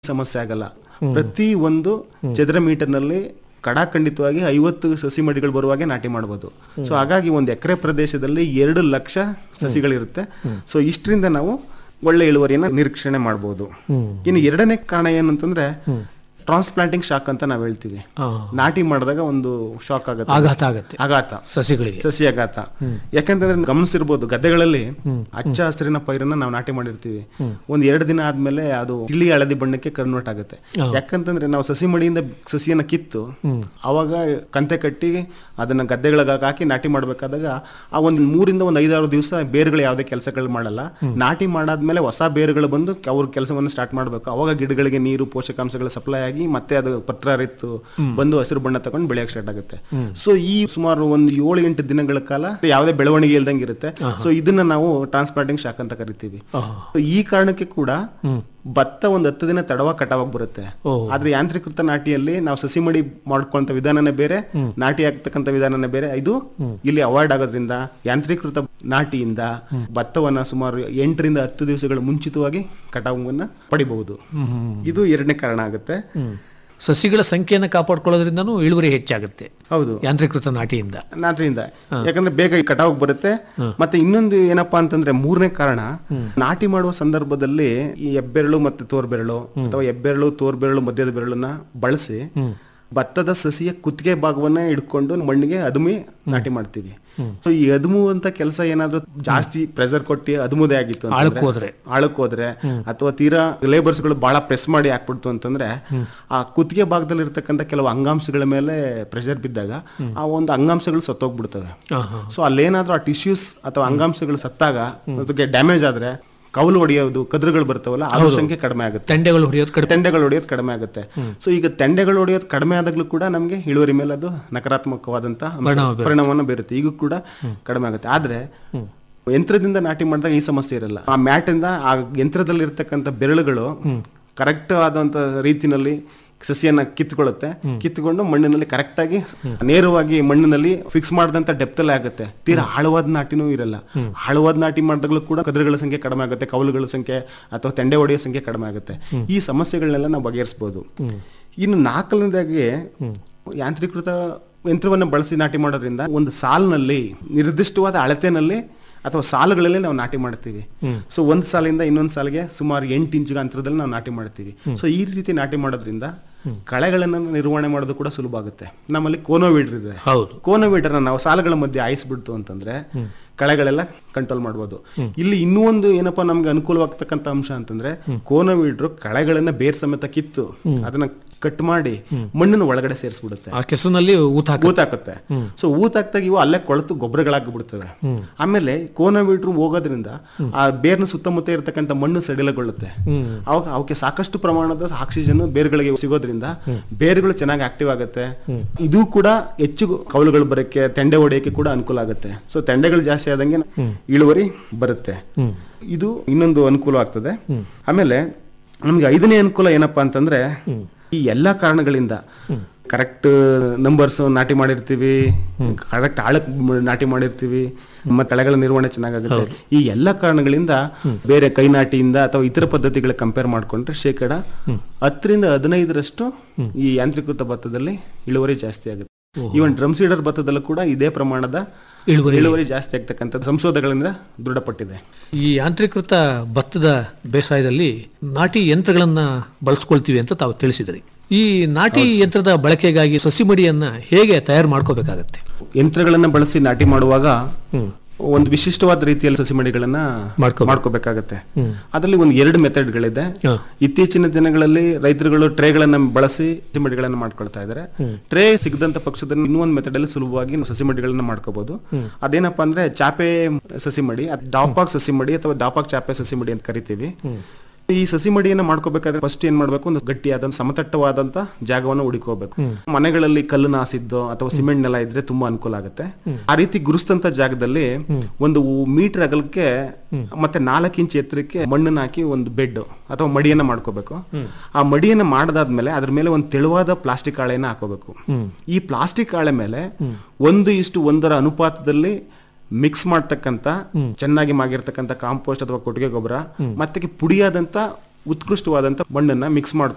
ಸಮಸ್ಯೆ ಆಗಲ್ಲ ಪ್ರತಿ ಒಂದು ಚದರ ಮೀಟರ್ನಲ್ಲಿ ಕಡಾಖಂಡಿತವಾಗಿ ಐವತ್ತು ಸಸಿ ಮಡಿಗಳು ಬರುವಾಗೆ ನಾಟಿ ಮಾಡಬಹುದು ಸೊ ಹಾಗಾಗಿ ಒಂದು ಎಕರೆ ಪ್ರದೇಶದಲ್ಲಿ ಎರಡು ಲಕ್ಷ ಸಸಿಗಳಿರುತ್ತೆ ಸೊ ಇಷ್ಟರಿಂದ ನಾವು ಒಳ್ಳೆ ಇಳುವರಿಯನ್ನ ನಿರೀಕ್ಷಣೆ ಮಾಡಬಹುದು ಇನ್ನು ಎರಡನೇ ಕಾರಣ ಏನಂತಂದ್ರೆ ಟ್ರಾನ್ಸ್ಪ್ಲಾಂಟಿಂಗ್ ಶಾಕ್ ಅಂತ ನಾವ್ ಹೇಳ್ತೀವಿ ಆ, ನಾಟಿ ಮಾಡಿದಾಗ ಒಂದು ಶಾಕ್ ಆಗುತ್ತೆ ಆಘಾತ ಆಗತ್ತೆ ಆಘಾತ ಸಸಿಗಳಿಗೆ ಸಸಿ ಆಘಾತ ಯಾಕಂತಂದ್ರೆ ಗಮನಿಸಿರ್ಬೋದು ಗದ್ದೆಗಳಲ್ಲಿ ಹಚ್ಚ ಹಸಿರಿನ ಪೈರನ್ನ ನಾವು ನಾಟಿ ಮಾಡಿರ್ತೀವಿ ಒಂದ್ ಎರಡು ದಿನ ಆದ್ಮೇಲೆ ಅದು ತಿಳಿ ಹಳದಿ ಬಣ್ಣಕ್ಕೆ ಕನ್ವರ್ಟ್ ಆಗುತ್ತೆ ಯಾಕಂತಂದ್ರೆ ನಾವು ಸಸಿ ಮಡಿಯಿಂದ ಸಸಿಯನ್ನ ಕಿತ್ತು ಅವಾಗ ಕಂತೆ ಕಟ್ಟಿ ಅದನ್ನ ಗದ್ದೆಗಳಿಗೆ ಹಾಕಿ ನಾಟಿ ಮಾಡ್ಬೇಕಾದಾಗ ಆ ಒಂದ್ ಮೂರಿಂದ ಒಂದ್ ಐದಾರು ದಿವಸ ಬೇರುಗಳು ಯಾವುದೇ ಕೆಲಸಗಳು ಮಾಡಲ್ಲ ನಾಟಿ ಮಾಡಾದ್ಮೇಲೆ ಹೊಸ ಬೇರುಗಳು ಬಂದು ಅವ್ರ ಕೆಲಸವನ್ನು ಸ್ಟಾರ್ಟ್ ಮಾಡ್ಬೇಕು ಅವಾಗ ಗಿಡಗಳಿಗೆ ನೀರು ಪೋಷಕಾಂಶಗಳು ಸಪ್ಲೈ ಆಗಿ ಮತ್ತೆ ಅದು ಪತ್ರ ಹರಿತ್ತು ಬಂದು ಹಸಿರು ಬಣ್ಣ ತಗೊಂಡು ಬೆಳೆಯಕ್ಕೆ ಸ್ಟಾರ್ಟ್ ಆಗುತ್ತೆ ಸೊ ಈ ಸುಮಾರು ಒಂದು ಏಳು ಎಂಟು ದಿನಗಳ ಕಾಲ ಯಾವುದೇ ಬೆಳವಣಿಗೆ ಇಲ್ದಂಗೆ ಇರುತ್ತೆ ಸೊ ಇದನ್ನ ನಾವು ಟ್ರಾನ್ಸ್ಪ್ಲಾಂಟಿಂಗ್ ಶಾಕ್ ಅಂತ ಕರಿತೀವಿ So ಈ ಕಾರಣಕ್ಕೆ ಕೂಡ ಭತ್ತ ಒಂದ್ ಹತ್ತು ದಿನ ತಡವಾಗಿ ಕಟಾವಾಗಿ ಬರುತ್ತೆ ಓ. ಆದ್ರೆ ಯಾಂತ್ರೀಕೃತ ನಾಟಿಯಲ್ಲಿ ನಾವು ಸಸಿ ಮಡಿ ಮಾಡ್ಕೊಂತ ವಿಧಾನನೇ ಬೇರೆ ನಾಟಿ ಆಗ್ತಕ್ಕಂಥ ವಿಧಾನನೇ ಬೇರೆ ಇದು ಇಲ್ಲಿ ಅವಾಯ್ಡ್ ಆಗೋದ್ರಿಂದ ಯಾಂತ್ರೀಕೃತ ನಾಟಿಯಿಂದ ಭತ್ತವನ್ನ ಸುಮಾರು ಎಂಟರಿಂದ ಹತ್ತು ದಿವಸಗಳ ಮುಂಚಿತವಾಗಿ ಕಟಾವನ್ನ ಪಡಿಬಹುದು ಇದು ಎರಡನೇ ಕಾರಣ ಆಗುತ್ತೆ ಸಸಿಗಳ ಸಂಖ್ಯೆಯನ್ನು ಕಾಪಾಡ್ಕೊಳ್ಳೋದ್ರಿಂದನೂ ಇಳುವರಿ ಹೆಚ್ಚಾಗುತ್ತೆ ಹೌದು ಯಾಂತ್ರೀಕೃತ ನಾಟಿಯಿಂದ ನಾಟಿಯಿಂದ ಯಾಕಂದ್ರೆ ಬೇಗ ಕಟಾವ್ ಬರುತ್ತೆ ಮತ್ತೆ ಇನ್ನೊಂದು ಏನಪ್ಪಾ ಅಂತಂದ್ರೆ ಮೂರನೇ ಕಾರಣ ನಾಟಿ ಮಾಡುವ ಸಂದರ್ಭದಲ್ಲಿ ಈ ಹೆಬ್ಬೆರಳು ಮತ್ತೆ ತೋರ್ಬೆರಳು ಅಥವಾ ಹೆಬ್ಬೆರಳು ತೋರ್ಬೆರಳು ಮಧ್ಯದ ಬೆರಳನ್ನ ಬಳಸಿ ಭತ್ತದ ಸಸಿಯ ಕುತ್ತಿಗೆ ಭಾಗವನ್ನ ಹಿಡ್ಕೊಂಡು ಮಣ್ಣಿಗೆ ಅದುಮಿ ನಾಟಿ ಮಾಡ್ತೀವಿ ಸೊ ಈ ಅದುಮು ಅಂತ ಕೆಲಸ ಏನಾದ್ರೂ ಜಾಸ್ತಿ ಪ್ರೆಷರ್ ಕೊಟ್ಟು ಅದುಮುದೇ ಆಗಿತ್ತು ಅಂತಂದ್ರೆ- ಆಳಕ್ಕೆ ಹೋದ್ರೆ. ಆಳಕ್ ಹೋದ್ರೆ ಅಥವಾ ತೀರಾ ಲೇಬರ್ಸ್ ಗಳು ಬಹಳ ಪ್ರೆಸ್ ಮಾಡಿ ಹಾಕ್ಬಿಡ್ತು ಅಂತಂದ್ರೆ ಆ ಕುತ್ತಿಗೆ ಭಾಗದಲ್ಲಿ ಇರ್ತಕ್ಕಂಥ ಕೆಲವು ಅಂಗಾಂಶಗಳ ಮೇಲೆ ಪ್ರೆಷರ್ ಬಿದ್ದಾಗ ಆ ಒಂದು ಅಂಗಾಂಶಗಳು ಸತ್ತೋಗ್ಬಿಡ್ತವೆ ಆ, ಹಾ. ಸೊ ಅಲ್ಲೇನಾದ್ರೂ ಆ ಟಿಶ್ಯೂಸ್ ಅಥವಾ ಅಂಗಾಂಶಗಳು ಸತ್ತಾಗ ಅದಕ್ಕೆ ಡ್ಯಾಮೇಜ್ ಆದ್ರೆ ಕೌಲು ಹೊಡೆಯೋದು ಕದ್ರುಗಳು ಬರ್ತಾವಲ್ಲ ಅದ್ರ ಸಂಖ್ಯೆ ಕಡಿಮೆ ಆಗುತ್ತೆ ತೆಂಡೆಗಳು ಹೊಡೆಯೋದು ಕಡಿಮೆ ತೆಂಡೆಗಳು ಹೊಡೆಯೋದು ಕಡಿಮೆ ಆಗುತ್ತೆ ಸೊ ಈಗ ತೆಂಡೆಗಳು ಹೊಡೆಯೋದು ಕಡಿಮೆ ಆದಾಗ್ಲೂ ಕೂಡ ನಮಗೆ ಇಳುವರಿ ಮೇಲೆ ಅದು ನಕಾರಾತ್ಮಕವಾದಂತ ಅಂಶ- ಪರಿಣಾಮ ಬೀರುತ್ತೆ. ಪರಿಣಾಮವನ್ನು ಬೀರುತ್ತೆ ಈಗ ಕೂಡ ಕಡಿಮೆ ಆಗುತ್ತೆ ಆದ್ರೆ ಯಂತ್ರದಿಂದ ನಾಟಿ ಮಾಡಿದಾಗ ಈ ಸಮಸ್ಯೆ ಇರಲ್ಲ ಆ ಮ್ಯಾಟ್ ಇಂದ ಆ ಯಂತ್ರದಲ್ಲಿ ಇರ್ತಕ್ಕಂಥ ಬೆರಳುಗಳು ಕರೆಕ್ಟ್ ಆದಂತ ರೀತಿನಲ್ಲಿ ಸಸಿಯನ್ನ ಕಿತ್ಕೊಳ್ಳುತ್ತೆ ಕಿತ್ಕೊಂಡು ಮಣ್ಣಿನಲ್ಲಿ ಕರೆಕ್ಟ್ ಆಗಿ ನೇರವಾಗಿ ಮಣ್ಣಿನಲ್ಲಿ ಫಿಕ್ಸ್ ಮಾಡಿದಂತ ಡೆಪ್ತ್ ಅಲ್ಲೇ ಆಗುತ್ತೆ ತೀರಾ ಆಳವಾದ ನಾಟಿನೂ ಇರಲ್ಲ ಆಳವಾದ ನಾಟಿ ಮಾಡಿದಾಗಲೂ ಕೂಡ ಕದ್ರಗಳ ಸಂಖ್ಯೆ ಕಡಿಮೆ ಆಗುತ್ತೆ ಕೌಲುಗಳ ಸಂಖ್ಯೆ ಅಥವಾ ತೆಂಡೆ ಹೊಡೆಯೋ ಸಂಖ್ಯೆ ಕಡಿಮೆ ಆಗುತ್ತೆ ಈ ಸಮಸ್ಯೆಗಳನ್ನೆಲ್ಲ ನಾವು ಬಗೆಹರಿಸಬಹುದು ಇನ್ನು ನಾಲ್ಕನೇದಾಗಿ ಯಾಂತ್ರೀಕೃತ ಯಂತ್ರವನ್ನು ಬಳಸಿ ನಾಟಿ ಮಾಡೋದ್ರಿಂದ ಒಂದು ಸಾಲಿನಲ್ಲಿ ನಿರ್ದಿಷ್ಟವಾದ ಅಳತೆನಲ್ಲಿ ಅಥವಾ ಸಾಲುಗಳಲ್ಲಿ ನಾವು ನಾಟಿ ಮಾಡ್ತೀವಿ ಸೊ ಒಂದ್ ಸಾಲಿಂದ ಇನ್ನೊಂದ್ ಸಾಲಿಗೆ ಸುಮಾರು ಎಂಟು ಇಂಚು ಅಂತರದಲ್ಲಿ ನಾವು ನಾಟಿ ಮಾಡ್ತೀವಿ ಸೊ ಈ ರೀತಿ ನಾಟಿ ಮಾಡೋದ್ರಿಂದ ಕಳೆಗಳನ್ನ ನಿರ್ವಹಣೆ ಮಾಡೋದು ಕೂಡ ಸುಲಭ ಆಗುತ್ತೆ ನಮ್ಮಲ್ಲಿ ಕೋನೋವೀಡರ್ ಇದೆ ಹೌದು ಕೋನೋವೀಡರ್ ನಾವು ಸಾಲುಗಳ ಮಧ್ಯೆ ಆಯಿಸ್ಬಿಡ್ತು ಅಂತಂದ್ರೆ ಕಳೆಗಳೆಲ್ಲ ಕಂಟ್ರೋಲ್ ಮಾಡ್ಬೋದು ಇಲ್ಲಿ ಇನ್ನೂ ಒಂದು ಏನಪ್ಪಾ ನಮ್ಗೆ ಅನುಕೂಲವಾಗ್ತಕ್ಕಂಥ ಅಂಶ ಅಂತಂದ್ರೆ ಕೋನೋವೀಡ್ರು ಕಳೆಗಳನ್ನ ಬೇರ್ ಸಮೇತ ಕಿತ್ತು ಅದನ್ನ ಕಟ್ ಮಾಡಿ ಮಣ್ಣನ್ನು ಒಳಗಡೆ ಸೇರಿಸ್ಬಿಡುತ್ತೆ ಆ ಕೆಸರಿನಲ್ಲಿ ಊತ ಹಾಕ ಊತಾಕುತ್ತೆ ಸೊ ಊತಾಕ್ದಾಗ ಇವು ಅಲ್ಲೇ ಕೊಳೆತು ಗೊಬ್ಬರಗಳಾಗಿ ಬಿಡ್ತವೆ ಆಮೇಲೆ ಕೋನೋವೀಡ್ರು ಹೋಗೋದ್ರಿಂದ ಆ ಬೇರ್ನ ಸುತ್ತಮುತ್ತ ಇರತಕ್ಕಂಥ ಮಣ್ಣು ಸಡಿಲಗೊಳ್ಳುತ್ತೆ ಅವಾಗ ಅವಕ್ಕೆ ಸಾಕಷ್ಟು ಪ್ರಮಾಣದ ಆಕ್ಸಿಜನ್ ಬೇರುಗಳಿಗೆ ಸಿಗೋದ್ರಿಂದ ಬೇರುಗಳು ಚೆನ್ನಾಗಿ ಆಕ್ಟಿವ್ ಆಗುತ್ತೆ ಇದು ಕೂಡ ಹೆಚ್ಚು ಕೌಲುಗಳು ಬರಕ್ಕೆ ತೆಂಡೆ ಹೊಡೆಯಕ್ಕೆ ಕೂಡ ಅನುಕೂಲ ಆಗುತ್ತೆ ಸೊ ತೆಂಡೆಗಳು ಜಾಸ್ತಿ ಆದಂಗೆ ಇಳುವರಿ ಬರುತ್ತೆ ಇದು ಇನ್ನೊಂದು ಅನುಕೂಲ ಆಗ್ತದೆ ಆಮೇಲೆ ನಮ್ಗೆ ಐದನೇ ಅನುಕೂಲ ಏನಪ್ಪಾ ಅಂತಂದ್ರೆ ಈ ಎಲ್ಲಾ ಕಾರಣಗಳಿಂದ ಕರೆಕ್ಟ್ ನಂಬರ್ಸ್ ನಾಟಿ ಮಾಡಿರ್ತೀವಿ ಕರೆಕ್ಟ್ ಆಳಕ್ ಮ್- ನಾಟಿ ಮಾಡಿರ್ತೀವಿ ಮತ್ತೆ ಕಳೆಗಳ ನಿರ್ವಹಣೆ ಚೆನ್ನಾಗಾಗುತ್ತೆ ಈ ಎಲ್ಲ ಕಾರಣಗಳಿಂದ ಬೇರೆ ಕೈ ನಾಟಿಯಿಂದ ಅಥವಾ ಇತರ ಪದ್ಧತಿಗಳ ಕಂಪೇರ್ ಮಾಡ್ಕೊಂಡ್ರೆ ಶೇಕಡ ಹತ್ತರಿಂದ ಹದಿನೈದರಷ್ಟು ಈ ಯಾಂತ್ರೀಕೃತ ಭತ್ತದಲ್ಲಿ ಇಳುವರಿ ಜಾಸ್ತಿ ಆಗುತ್ತೆ ಈವನ್ ಡ್ರಮ್ ಸೀಡರ್ ಭತ್ತದಲ್ಲೂ ಕೂಡ ಇದೇ ಪ್ರಮಾಣದ ಇಳುವರಿ ಇಳುವರಿ ಜಾಸ್ತಿ ಆಗ್ತಕ್ಕಂಥ ಸಂಶೋಧನೆಗಳಿಂದ ದೃಢಪಟ್ಟಿದೆ ಈ ಯಾಂತ್ರೀಕೃತ ಭತ್ತದ ಬೇಸಾಯದಲ್ಲಿ ನಾಟಿ ಯಂತ್ರಗಳನ್ನ ಬಳಸ್ಕೊಳ್ತೀವಿ ಅಂತ ತಾವು ತಿಳಿಸಿದ್ರಿ ಈ ನಾಟಿ ಯಂತ್ರದ ಬಳಕೆಗಾಗಿ ಸಸಿ ಮಡಿಯನ್ನ ಹೇಗೆ ತಯಾರು ಮಾಡ್ಕೋಬೇಕಾಗತ್ತೆ ಯಂತ್ರಗಳನ್ನ ಬಳಸಿ ನಾಟಿ ಮಾಡುವಾಗ ಒಂದು ವಿಶಿಷ್ಟವಾದ ರೀತಿಯಲ್ಲಿ ಸಸಿಮಡಿಗಳನ್ನ ಮಾಡ್ಕೊ- ಮಾಡ್ಕೋಬೇಕಾಗತ್ತೆ ಅದರಲ್ಲಿ ಒಂದು ಎರಡು ಮೆಥಡ್ಗಳಿದೆ ಹ. ಇತ್ತೀಚಿನ ದಿನಗಳಲ್ಲಿ ರೈತರುಗಳು ಟ್ರೇಗಳನ್ನ ಬಳಸಿ ಸಸಿಮಡಿಗಳನ್ನ ಮಾಡ್ಕೊಳ್ತಾ ಇದ್ದಾರೆ ಟ್ರೇ ಸಿಗದಂತ ಪಕ್ಷದಲ್ಲಿ ಇನ್ನೂ ಒಂದು ಮೆಥಡ್ ಅಲ್ಲಿ ಸುಲಭವಾಗಿ ನಾವು ಸಸಿಮಡಿಗಳನ್ನ ಮಾಡ್ಕೋಬಹುದು ಅದೇನಪ್ಪಾ ಅಂದ್ರೆ ಚಾಪೆ ಸಸಿಮಡಿ ಅದ್ ಡಾಪಾಕ್ ಸಸಿಮಡಿ ಅಥವಾ ಡಾಪಾಕ್ ಚಾಪೆ ಸಸಿಮಡಿ ಅಂತ ಕರಿತೀವಿ ಈ ಸಸಿ ಮಡಿಯನ್ನ ಮಾಡ್ಕೋಬೇಕಾದ್ರೆ ಫಸ್ಟ್ ಏನ್ ಮಾಡ್ಬೇಕು ಒಂದು ಗಟ್ಟಿಯಾದ ಸಮತಟ್ಟವಾದಂತ ಜಾಗವನ್ನು ಹುಡುಕೋಬೇಕು ಮನೆಗಳಲ್ಲಿ ಕಲ್ಲು ನಾಸಿದ್ದು ಅಥವಾ ಸಿಮೆಂಟ್ ನೆಲ ಇದ್ರೆ ತುಂಬಾ ಅನುಕೂಲ ಆಗುತ್ತೆ ಆ ರೀತಿ ಗುರುಸ್ತಂತ ಜಾಗದಲ್ಲಿ ಒಂದು ಮೀಟರ್ ಅಗಲಕ್ಕೆ ಮತ್ತೆ ನಾಲ್ಕು ಇಂಚ್ ಎತ್ತರಕ್ಕೆ ಮಣ್ಣನ್ನ ಹಾಕಿ ಒಂದು ಬೆಡ್ ಅಥವಾ ಮಡಿಯನ್ನ ಮಾಡ್ಕೋಬೇಕು ಆ ಮಡಿಯನ್ನ ಮಾಡದಾದ್ಮೇಲೆ ಅದ್ರ ಮೇಲೆ ಒಂದು ತೆಳುವಾದ ಪ್ಲಾಸ್ಟಿಕ್ ಹಾಳೆಯನ್ನ ಹಾಕೋಬೇಕು ಈ ಪ್ಲಾಸ್ಟಿಕ್ ಹಾಳೆ ಮೇಲೆ ಒಂದು ಇಷ್ಟು ಒಂದರ ಅನುಪಾತದಲ್ಲಿ ಮಿಕ್ಸ್ ಮಾಡ್ತಕ್ಕಂತ ಚೆನ್ನಾಗಿ ಮಾಗಿರ್ತಕ್ಕಂಥ ಕಾಂಪೋಸ್ಟ್ ಅಥವಾ ಕೊಟ್ಟಿಗೆ ಗೊಬ್ಬರ ಮತ್ತೆ ಪುಡಿಯಾದಂತ ಉತ್ಕೃಷ್ಟವಾದಂತ ಮಣ್ಣನ್ನ ಮಿಕ್ಸ್ ಮಾಡ್ಕೊಂಡು